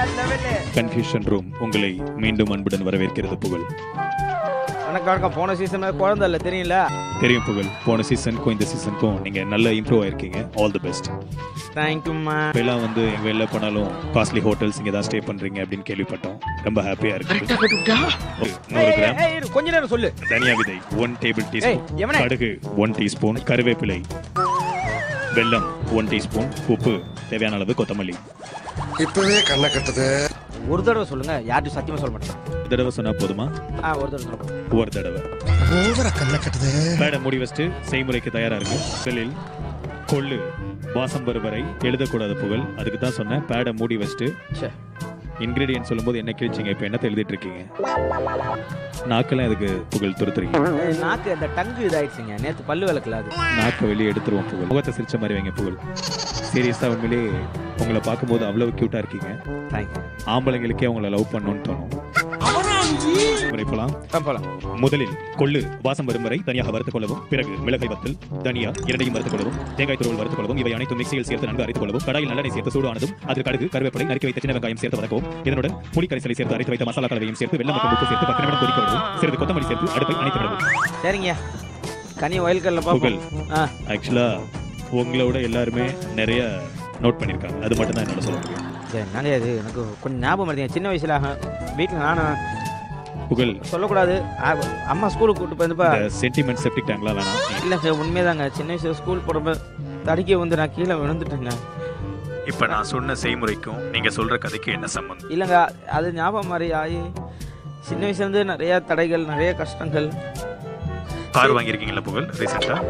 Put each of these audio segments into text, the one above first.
Level confusion room உங்களை மீண்டும் அன்புடன் வரவேற்கிறது புகழ் வணக்கம் வணக்கம் போன சீசன் குழந்தை இல்லை தெரியல தெரியும் புகழ் போன சீசனுக்கும் இந்த சீசனுக்கும் நீங்க நல்ல இம்ப்ரூவ் ஆயிருக்கீங்க ஆல் தி பெஸ்ட் தேங்க்யூம்மா இப்பெல்லாம் வந்து எங்க வெளில போனாலும் காஸ்ட்லி ஹோட்டல்ஸ் இங்க தான் ஸ்டே பண்றீங்க அப்படின்னு கேள்விப்பட்டோம் ரொம்ப ஹாப்பியா இருக்கு ஒரு நூறு கிராம் கொஞ்ச நேரம் சொல்லு தனியா விதை ஒன் டேபிள் ஏய், டீஸ்பூன் எவனே? கடுகு ஒன் டீஸ்பூன் கருவேப்பிலை வெல்லம் ஒன் டீஸ்பூன் உப்பு தேவையான அளவு கொத்தமல்லி இப்பவே கண்ணை கட்டுது ஒரு தடவை சொல்லுங்க யார்ட்டும் சத்தியமா சொல்ல மாட்டேன் ஒரு தடவை சொன்னா போதுமா ஆ ஒரு தடவை சொல்லுங்க ஒரு தடவை ஓவரா கண்ணை கட்டுது மேடம் முடி வச்சுட்டு செய்முறைக்கு தயாரா இருக்கு முதலில் கொள்ளு வாசம் வரும் வரை எழுதக்கூடாத புகழ் அதுக்கு தான் சொன்னேன் பேடை மூடி வச்சுட்டு ச்சே. இன்கிரீடியன்ட் சொல்லும்போது என்ன கிழிச்சிங்க இப்போ என்னத்தை எழுதிட்டு இருக்கீங்க நாக்கெல்லாம் அதுக்கு புகழ் துருத்துறீங்க ஏய், நாக்கு அந்த டங்கு இதாயிடுச்சுங்க நேத்து பல்லு விளக்கல அது நாக்கை வெளியே எடுத்துருவோம் புகழ் முகத்தை சிரிச்ச மாதிரி வைங்க புகழ் சீரியஸா உண்மையிலே உங்களை பார்க்கும்போது அவ்வளவு கியூட்டா இருக்கீங்க தேங்க்யூ ஆம்பளைங்களுக்கே உங்களை லவ் பண்ணணும்னு தோணும் முறை போலாம் போலாம் முதலில் கொள்ளு வாசம் வரும் வரை தனியாக வறுத்துக் கொள்ளவும் பிறகு மிளகாய் வத்தல் தனியா இரண்டையும் வறுத்துக் கொள்ளவும் தேங்காய் துருவல் வறுத்துக் கொள்ளவும் இவை அனைத்தும் மிக்சியில் சேர்த்து நன்கு அரைத்துக் கொள்ளவும் கடாயில் நல்லெண்ணெய் சேர்த்து சூடானதும் அதில் கடுகு கருவேப்பிலை நறுக்கி வைத்த சின்ன வெங்காயம் சேர்த்து வதக்கவும் இதனுடன் புளி கரைசலை சேர்த்து அரைத்து வைத்த மசாலா கலவையும் சேர்த்து வெள்ளம் மற்றும் உப்பு சேர்த்து பத்து நிமிடம் கொதிக்க விடவும் சிறிது கொத்தமல்லி சேர்த்து அடுப்பை அணைத்து விடவும் சரிங்க கனி வயல் கல்ல புகழ் பாப்போம் ஆ ஆக்சுவலா உங்களோட எல்லாருமே நிறைய நோட் பண்ணியிருக்காங்க அது மட்டும் தான் என்னால சொல்ல முடியும் சரி என்னங்க இது எனக்கு கொஞ்சம் ஞாபகம் இருந்தீங்க சின்ன வயசுல வீட்டில் நானும் புகழ் சொல்லக்கூடாது ஆ, அம்மா ஸ்கூலுக்கு கூட்டு போயிருந்தப்ப இந்த சென்டிமெண்ட் செப்டிக் டேங்க்லாம் வேணாம் இல்லை சார் உண்மைதாங்க சின்ன வயசுல ஸ்கூல் போகிறப்ப தடிக்க வந்து நான் கீழே விழுந்துட்டேங்க இப்போ நான் சொன்ன செய்முறைக்கும் நீங்க சொல்ற கதைக்கு என்ன சம்பந்தம் இல்லைங்க அது ஞாபகம் மாதிரி ஆகி சின்ன வயசுலேருந்து நிறைய தடைகள் நிறைய கஷ்டங்கள் கார் வாங்கியிருக்கீங்களா புகழ் ரீசெண்டா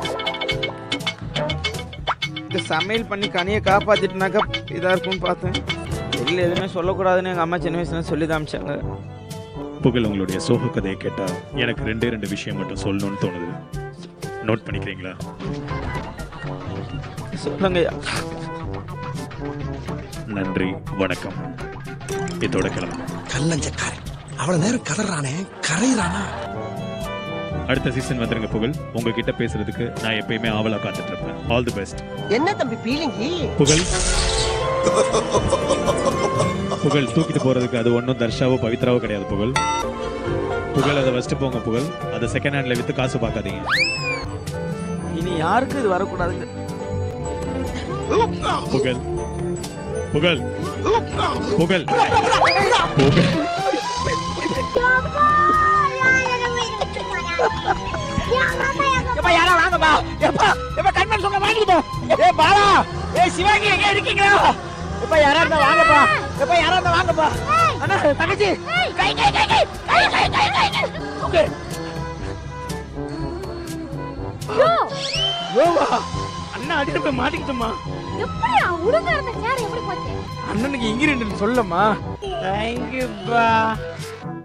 இந்த சமையல் பண்ணி கனியை காப்பாத்திட்டுனாக்கா இதாக இருக்கும்னு பார்த்தேன் வெளியில் எதுவுமே சொல்லக்கூடாதுன்னு எங்கள் அம்மா சின்ன வயசுல சொல்லி காமிச்சாங்க புகழ் உங்களுடைய சோக கதையை கேட்டா எனக்கு ரெண்டே ரெண்டு விஷயம் மட்டும் சொல்லணும்னு தோணுது நோட் பண்ணிக்கிறீங்களா சொல்லுங்கய்யா நன்றி வணக்கம் இதோட கிளம்புங்க கல்லஞ்சக்காரன் அவ்வளவு நேரம் கதறானே கரையிறானா அடுத்த சீசன் வந்துருங்க புகழ் உங்ககிட்ட பேசுறதுக்கு நான் எப்பயுமே ஆவலா காத்துட்டு இருப்பேன் ஆல் தி பெஸ்ட் என்ன தம்பி பீலிங்கி புகழ் புகழ் தூக்கிட்டு போறதுக்கு அது ஒன்றும் தர்ஷாவோ பவித்ராவோ கிடையாது புகழ் புகழ் அதை வச்சுட்டு போங்க புகழ் அதை செகண்ட் ஹேண்ட்ல வித்து காசு பார்க்காதீங்க இனி யாருக்கும் இது வரக்கூடாதுங்க புகழ் புகழ் புகழ் புகழ் எப்பா யாரா வாங்கப்பா எப்பா எப்பா கண்மன் சொல்ல வாங்கிட்டு ஏ பாலா ஏ சிவாங்கி எங்க இருக்கீங்களா எப்பா யாரா இருந்தா வாங்கப்பா எப்பா யாரா இருந்தா வாங்கப்பா அண்ணா தங்கச்சி கை கை கை கை கை கை கை கை கை ஓகே யோவா அண்ணா அடிச்சு போய் மாட்டிக்கிட்டோமா எப்படியா உடுங்க இருந்த சேர் எப்படி போச்சு அண்ணனுக்கு இங்கிரீடியன்ட் சொல்லமா தேங்க்யூப்பா